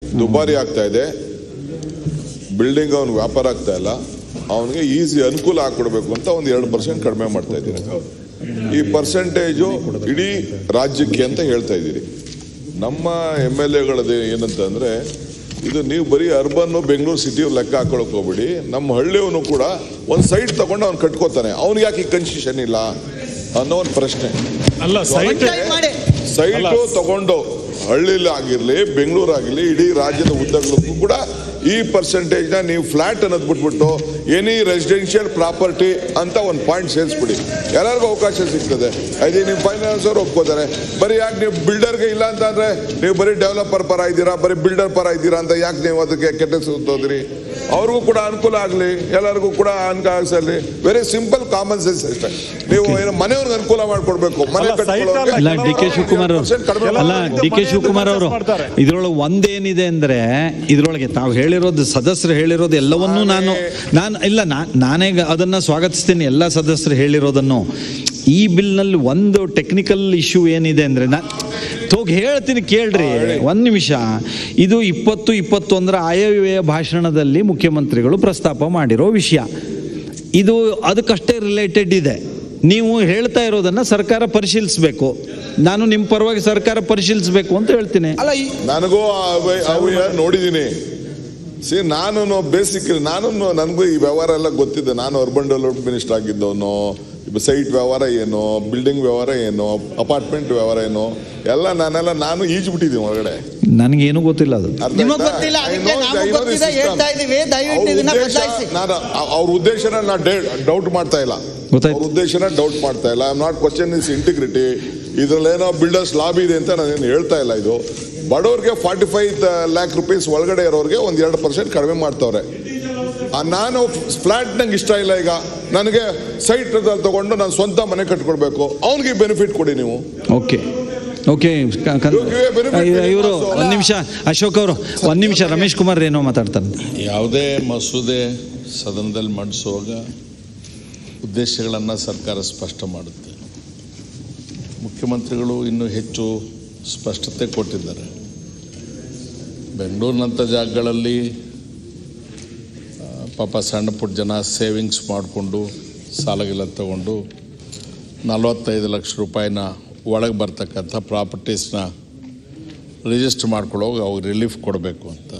ದುಬಾರಿ ಆಗ್ತಾ ಇದೆ ಬಿಲ್ಡಿಂಗ್ ಅವ್ನು ವ್ಯಾಪಾರ ಆಗ್ತಾ ಇಲ್ಲ ಅವನಿಗೆ ಈಸಿ ಅನುಕೂಲ ಆಗ್ಕೊಡ್ಬೇಕು ಅಂತ ಒಂದು ಎರಡು ಪರ್ಸೆಂಟ್ ಕಡಿಮೆ ಮಾಡ್ತಾ ಇದ್ದೀನಿ ಈ ಪರ್ಸೆಂಟೇಜು ಇಡೀ ರಾಜ್ಯಕ್ಕೆ ಅಂತ ಹೇಳ್ತಾ ಇದ್ದೀರಿ ನಮ್ಮ ಎಮ್ ಎಲ್ ಎಗಳದ್ದು ಏನಂತಂದ್ರೆ ಇದು ನೀವು ಬರೀ ಅರ್ಬನ್ ಬೆಂಗಳೂರು ಸಿಟಿ ಲೆಕ್ಕ ಹಾಕೊಳಕ್ ಹೋಗ್ಬಿಡಿ ನಮ್ಮ ಹಳ್ಳಿಯವನು ಕೂಡ ಒಂದು ಸೈಟ್ ತಗೊಂಡು ಅವ್ನು ಕಟ್ಕೋತಾನೆ ಅವ್ನಿಗೆ ಯಾಕೆ ಕನ್ಸೆಷನ್ ಇಲ್ಲ ಅನ್ನೋ ಒಂದು ಪ್ರಶ್ನೆ ಅಲ್ಲ ಸೈಟ್ ಮಾಡಿ ಸೈಟು ತಗೊಂಡು ಹಳ್ಳಿಲಿ ಆಗಿರ್ಲಿ ಬೆಂಗಳೂರು ಆಗಿರ್ಲಿ ಇಡೀ ರಾಜ್ಯದ ಉದ್ದಗಲಕ್ಕೂ ಕೂಡ ಈ ಪರ್ಸೆಂಟೇಜ್ ನ ನೀವು ಫ್ಲಾಟ್ ಅನ್ನೋದು ಬಿಟ್ಬಿಟ್ಟು ಎನಿ ರೆಸಿಡೆನ್ಷಿಯಲ್ ಪ್ರಾಪರ್ಟಿ ಅಂತ ಒಂದು ಪಾಯಿಂಟ್ ಸೇರಿಸ್ಬಿಡಿ ಎಲ್ಲರಿಗೂ ಅವಕಾಶ ಸಿಗ್ತದೆ ಅದೇ ನೀವು ಫೈನಾನ್ಸ್ ಅವ್ರು ಒಪ್ಕೋತಾರೆ ಬರೀ ಯಾಕೆ ನೀವು ಬಿಲ್ಡರ್ಗೆ ಇಲ್ಲ ಅಂತ ಅಂದ್ರೆ ನೀವು ಬರೀ ಡೆವಲಪರ್ ಪರ ಇದ್ದೀರಾ ಬರೀ ಬಿಲ್ಡರ್ ಪರ ಇದ್ದೀರಾ ಅಂತ ಯಾಕೆ ನೀವು ಅದಕ್ಕೆ ಕೆಟ್ಟ ಹೋದ್ರಿ ಅವ್ರಿಗೂ ಕೂಡ ಅನುಕೂಲ ಆಗಲಿ ಎಲ್ಲರಿಗೂ ಕೂಡ ಅನುಕೂಲ ಆಗಿಸಲಿ ವೆರಿ ಸಿಂಪಲ್ ಕಾಮನ್ ಸೆನ್ಸ್ ಅಷ್ಟೇ ನೀವು ಏನು ಮನೆಯವ್ರಿಗೆ ಅನುಕೂಲ ಮಾಡ್ಕೊಡ್ಬೇಕು ಮನೆ ಅಲ್ಲ, site ಕಟ್ಕೊಳ್ಳೋರ್ಗೆ ಅಲ್ಲ, ಅಲ್ಲ ಡಿ ಕೆ ಶಿವಕುಮಾರ್ ಅವರು 10% ಕಡಿಮೆ ಅಲ್ಲ ಮಾಡ್ತಾರೆ. ಡಿ ಕೆ ಶಿವಕುಮಾರ್ ಅವರು ಮಾಡ್ತಾರೆ. ಇದ್ರೊಳಗೆ ಒಂದೇನಿದೆ ಅಂದ್ರೆ ಇದ್ರೊಳಗೆ ತಾವು ಹೇಳಿರೋದು ಸದಸ್ಯರು ಹೇಳಿರೋದು ಎಲ್ಲವನ್ನೂ ನಾನು ನಾನು ಇಲ್ಲ ನಾ- ನಾನೇ ಅದನ್ನ ಸ್ವಾಗತಿಸ್ತೀನಿ ಎಲ್ಲ ಸದಸ್ಯರು ಹೇಳಿರೋದನ್ನು ಈ ಬಿಲ್ನಲ್ಲಿ ಒಂದು ಟೆಕ್ನಿಕಲ್ ಇಶ್ಯೂ ಏನಿದೆ ಅಂದ್ರೆ ನಾ ಹೋಗಿ ಹೇಳ್ತೀನಿ ಕೇಳ್ರಿ ಒಂದ್ ನಿಮಿಷ ಇದು ಇಪ್ಪತ್ತು ಇಪ್ಪತ್ತೊಂದರ ಆಯವ್ಯಯ ಭಾಷಣದಲ್ಲಿ ಮುಖ್ಯಮಂತ್ರಿಗಳು ಪ್ರಸ್ತಾಪ ಮಾಡಿರೋ ವಿಷಯ ಇದು ಅದಕ್ಕಷ್ಟೇ ರಿಲೇಟೆಡ್ ಇದೆ ನೀವು ಹೇಳ್ತಾ ಇರೋದನ್ನ ಸರ್ಕಾರ ಪರಿಶೀಲಿಸಬೇಕು ನಾನು ನಿಮ್ಮ ಪರವಾಗಿ ಸರ್ಕಾರ ಪರಿಶೀಲಿಸಬೇಕು ಅಂತ ಹೇಳ್ತೀನಿ ಅಲ್ಲ ಈ ನನಗೂ ಅವ- ಅವು ನೋಡಿದ್ದೀನಿ ಸಿ ನಾನು ಬೇಸಿಕ್ ನಾನು ನನಗೂ ಈ ವ್ಯವಹಾರ ಎಲ್ಲ ಗೊತ್ತಿದೆ ನಾನು ಅರ್ಬನ್ ಡೆವಲಪ್ಮೆಂಟ್ ಮಿನಿಸ್ಟರ್ ಆಗಿದ್ದವನು ಸೈಟ್ ವ್ಯವಹಾರ ಏನು ಬಿಲ್ಡಿಂಗ್ ವ್ಯವಹಾರ ಏನು ಅಪಾರ್ಟ್ಮೆಂಟ್ ವ್ಯವಹಾರ ಏನು ಎಲ್ಲ ನಾನೆಲ್ಲ ನಾನು ಈಜ್ಬಿಟ್ಟಿದ್ದೀನಿ ಹೊರಗಡೆ ನನಗೇನು ಗೊತ್ತಿಲ್ಲ ಅದು ಅರ್ಥ ನಿಮಗ್ ಆಯ್ತಾ? ಗೊತ್ತಿಲ್ಲ, I ಅದಕ್ಕೆ know- ನಮಗ್ I know the ಗೊತ್ತಿದೆ, system. ಹೇಳ್ತಾ ಇದೀವಿ, ದಯವಿಟ್ಟು ಅವ್ರ ಇದನ್ನ ಉದ್ದೇಶ ಬದಲಾಯಿಸಿ. ನಾನು ಅ- ಅವ್ರ ಉದ್ದೇಶನ ನಾನು ಡೌಟ್ ಮಾಡ್ತಾ ಇಲ್ಲ ಗೊತ್ತಾಯ್ತು. ಅವ್ರ ಉದ್ದೇಶನ ಡೌಟ್ ಮಾಡ್ತಾ ಇಲ್ಲ I not question is integrity ಇದ್ರಲ್ಲೇನೋ ಬಿಲ್ಡರ್ಸ್ ಲಾಬ್ ಇದೆ ಅಂತ ನಾನೇನು ಹೇಳ್ತಾ ಇಲ್ಲ ಇದು ಬಡವ್ರಿಗೆ ಫಾರ್ಟಿ ಫೈವ್ ಲ್ಯಾಕ್ ರುಪೀಸ್ ಒಳಗಡೆ ಇರೋರಿಗೆ ಒಂದ್ ಎರಡು ಪರ್ಸೆಂಟ್ ಕಡಿಮೆ ಮಾಡ್ತವ್ರೆ ಆ, ನಾನು ಫ್ಲಾಟ್ ನಂಗೆ ಇಷ್ಟ ಇಲ್ಲ ಈಗ ನನಗೆ ಸೈಟ್ ತಗೊಂಡು ನಾನು ಸ್ವಂತ ಮನೆ ಕಟ್ಕೊಡ್ಬೇಕು ಅವನಿಗೆ ಬೆನಿಫಿಟ್ ಕೊಡಿ ನೀವು ಓಕೆ ಓಕೆ ಇವರು ಒಂದ್ ನಿಮಿಷ ಅಶೋಕ್ ಅವರು ಒಂದ್ ನಿಮಿಷ ರಮೇಶ್ ಕುಮಾರ್ ಏನೋ ಮಾತಾಡ್ತಾರೆ ಯಾವುದೇ ಮಸೂದೆ ಸದನದಲ್ಲಿ ಮಂಡಿಸುವಾಗ ಉದ್ದೇಶಗಳನ್ನು ಸರ್ಕಾರ ಸ್ಪಷ್ಟ ಮಾಡುತ್ತೆ ಮುಖ್ಯಮಂತ್ರಿಗಳು ಇನ್ನೂ ಹೆಚ್ಚು ಸ್ಪಷ್ಟತೆ ಕೊಟ್ಟಿದ್ದಾರೆ ಬೆಂಗಳೂರಿನಂಥ ಜಾಗಗಳಲ್ಲಿ ಆ, ಪಾಪ ಸಣ್ಣ ಪುಟ್ಟ ಜನ ಸೇವಿಂಗ್ಸ್ ಮಾಡಿಕೊಂಡು ಸಾಲಗೆಲ್ಲ ತಗೊಂಡು ನಲವತ್ತೈದು ಲಕ್ಷ ರೂಪಾಯಿನ ಒಳಗೆ ಬರ್ತಕ್ಕಂಥ ಪ್ರಾಪರ್ಟೀಸ್ನ ರಿಜಿಸ್ಟರ್ ಮಾಡ್ಕೊಳ್ಳೋವಾಗ ಅವ್ರಿಗೆ ರಿಲೀಫ್ ಕೊಡಬೇಕು ಅಂತ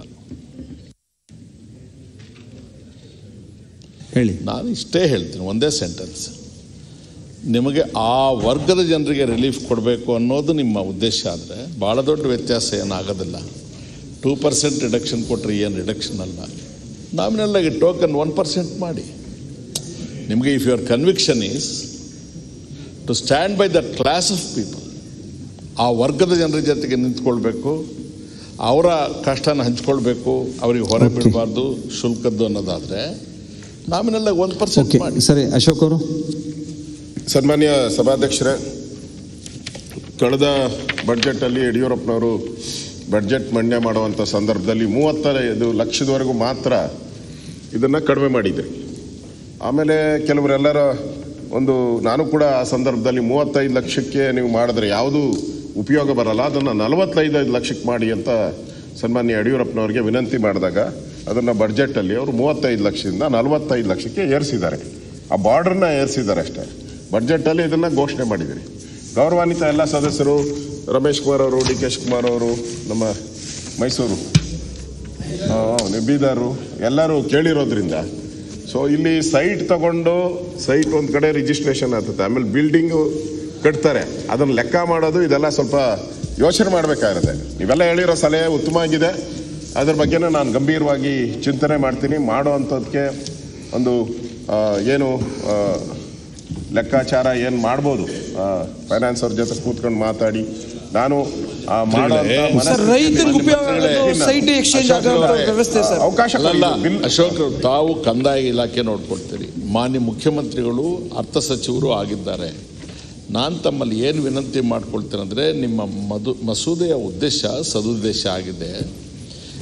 ಹೇಳಿ ನಾನು ಇಷ್ಟೇ ಹೇಳ್ತೀನಿ ಒಂದೇ ಸೆಂಟೆನ್ಸ್ ನಿಮಗೆ ಆ ವರ್ಗದ ಜನರಿಗೆ ರಿಲೀಫ್ ಕೊಡಬೇಕು ಅನ್ನೋದು ನಿಮ್ಮ ಉದ್ದೇಶ ಆದರೆ ಭಾಳ ದೊಡ್ಡ ವ್ಯತ್ಯಾಸ ಏನಾಗೋದಿಲ್ಲ ಟೂ ಪರ್ಸೆಂಟ್ ರಿಡಕ್ಷನ್ ಕೊಟ್ಟರೆ ಏನು ರಿಡಕ್ಷನ್ ಅಲ್ಲ ನಾಮಿನಲ್ಲಾಗಿ ಟೋಕನ್ ಒನ್ ಪರ್ಸೆಂಟ್ ಮಾಡಿ ನಿಮಗೆ if your conviction is to stand by that class of people ಆ ವರ್ಗದ ಜನರ ಜೊತೆಗೆ ನಿಂತ್ಕೊಳ್ಬೇಕು ಅವರ ಕಷ್ಟನ ಹಂಚ್ಕೊಳ್ಬೇಕು ಅವರಿಗೆ ಹೊರ ಬಿಡಬಾರ್ದು ಶುಲ್ಕದ್ದು ಅನ್ನೋದಾದರೆ ನಾಮಿನಲ್ಲಾಗಿ ಒಂದು ಪರ್ಸೆಂಟ್ ಓಕೆ ಮಾಡಿ ಸರಿ ಅಶೋಕ್ ಅವರು ಸನ್ಮಾನ್ಯ ಸಭಾಧ್ಯಕ್ಷರೇ ಕಳೆದ ಬಡ್ಜೆಟಲ್ಲಿ ಯಡಿಯೂರಪ್ಪನವರು ಬಡ್ಜೆಟ್ ಮಂಡನೆ ಮಾಡುವಂಥ ಸಂದರ್ಭದಲ್ಲಿ ಮೂವತ್ತೈದು ಲಕ್ಷದವರೆಗೂ ಮಾತ್ರ ಇದನ್ನು ಕಡಿಮೆ ಮಾಡಿದ್ರಿ ಆಮೇಲೆ ಕೆಲವರೆಲ್ಲರ ಒಂದು ನಾನು ಕೂಡ ಆ ಸಂದರ್ಭದಲ್ಲಿ ಮೂವತ್ತೈದು ಲಕ್ಷಕ್ಕೆ ನೀವು ಮಾಡಿದ್ರೆ ಯಾವುದು ಉಪಯೋಗ ಬರಲ್ಲ ಅದನ್ನು ನಲವತ್ತೈದು ಲಕ್ಷಕ್ಕೆ ಮಾಡಿ ಅಂತ ಸನ್ಮಾನ್ಯ ಯಡಿಯೂರಪ್ಪನವರಿಗೆ ವಿನಂತಿ ಮಾಡಿದಾಗ ಅದನ್ನು ಬಡ್ಜೆಟಲ್ಲಿ ಅವರು ಮೂವತ್ತೈದು ಲಕ್ಷದಿಂದ ನಲವತ್ತೈದು ಲಕ್ಷಕ್ಕೆ ಏರಿಸಿದ್ದಾರೆ ಆ ಬಾರ್ಡ್ರನ್ನ ಏರಿಸಿದ್ದಾರೆ ಅಷ್ಟೇ ಬಡ್ಜೆಟಲ್ಲಿ ಇದನ್ನು ಘೋಷಣೆ ಮಾಡಿದ್ದೀರಿ ಗೌರವಾನ್ವಿತ ಎಲ್ಲ ಸದಸ್ಯರು ರಮೇಶ್ ಕುಮಾರ್ ಅವರು ಡಿ ಕೆ ಶಿವಕುಮಾರ್ ಅವರು ನಮ್ಮ ಮೈಸೂರು ಆ, ನೀವು ಬೀದರು ಎಲ್ಲರೂ ಕೇಳಿರೋದ್ರಿಂದ ಸೊ ಇಲ್ಲಿ ಸೈಟ್ ತಗೊಂಡು ಸೈಟ್ ಒಂದು ಕಡೆ ರಿಜಿಸ್ಟ್ರೇಷನ್ ಆಗ್ತದೆ ಆಮೇಲೆ ಬಿಲ್ಡಿಂಗು ಕಟ್ತಾರೆ ಅದನ್ನು ಲೆಕ್ಕ ಮಾಡೋದು ಇದೆಲ್ಲ ಸ್ವಲ್ಪ ಯೋಚನೆ ಮಾಡಬೇಕಾಗಿರುತ್ತೆ ನೀವೆಲ್ಲ ಹೇಳಿರೋ ಸಲಹೆ ಉತ್ತಮ ಆಗಿದೆ ಅದ್ರ ಬಗ್ಗೆನೇ ನಾನು ಗಂಭೀರವಾಗಿ ಚಿಂತನೆ ಮಾಡ್ತೀನಿ ಮಾಡೋ ಅಂಥದ್ದಕ್ಕೆ ಒಂದು ಆ, ಏನು ಆ, ಲೆಕ್ಕಾಚಾರ ಏನು ಮಾಡ್ಬೋದು ಫೈನಾನ್ಸ್ ಅವ್ರ ಜೊತೆ ಕೂತ್ಕೊಂಡು ಮಾತಾಡಿ ನಾನು ಆ ಮಾಡೋ ಅಂಥ ಸರ್, ಮನಸ್ಥಿತಿಯಲ್ಲಿ ರೈತರಿಗೆ ಉಪಯೋಗ ಮಂತ್ರಿಗಳೇ, ಆಗೋದು ಸೈಟ್ ಎಕ್ಸ್ಚೇಂಜ್ ಅಶೋಕ್ ಆಗೋ ಅವರೇ, ವ್ಯವಸ್ಥೆ ಸರ್ ಅವಕಾಶ ಕೊಡಿ. ಅಲ್ಲಲ್ಲ ಬಿಲ್ ಅಶೋಕ್ ತಾವು ಕಂದಾಯ ಇಲಾಖೆ ನೋಡ್ಕೊಳ್ತೀರಿ ಮಾನ್ಯ ಮುಖ್ಯಮಂತ್ರಿಗಳು ಅರ್ಥ ಸಚಿವರು ಆಗಿದ್ದಾರೆ ನಾನು ತಮ್ಮಲ್ಲಿ ಏನು ವಿನಂತಿ ಮಾಡ್ಕೊಳ್ತೇನೆ ಅಂದರೆ ನಿಮ್ಮ ಮಧು ಮಸೂದೆಯ ಉದ್ದೇಶ ಸದುದ್ದೇಶ ಆಗಿದೆ